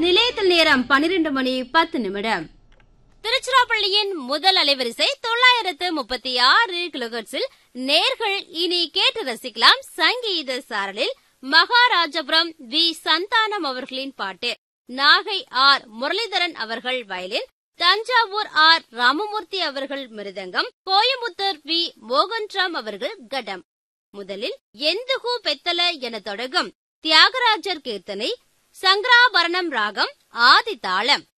நிலையத்தில் நேரம் பனிரெண்டு மணி பத்து நிமிடம் திருச்சிராப்பள்ளியின் முதல் அலைவரிசை தொள்ளாயிரத்து முப்பத்தி ஆறு கிலோகட்ஸில் நேர்கள் இனி கேட்டு ரசிக்கலாம் சங்கீத சாரலில் மகாராஜபுரம் வி சந்தானம் அவர்களின் பாட்டு நாகை ஆர் முரளிதரன் அவர்கள் வயலின் தஞ்சாவூர் ஆர் ராமமூர்த்தி அவர்கள் மிருதங்கம் கோயமுத்தூர் வி மோகன்ராம் அவர்கள் கடம் முதலில் எந்துகு பெத்தல என தொடங்கும் தியாகராஜர் கீர்த்தனை சங்கராபரணம் ராகம் ஆதி தாளம்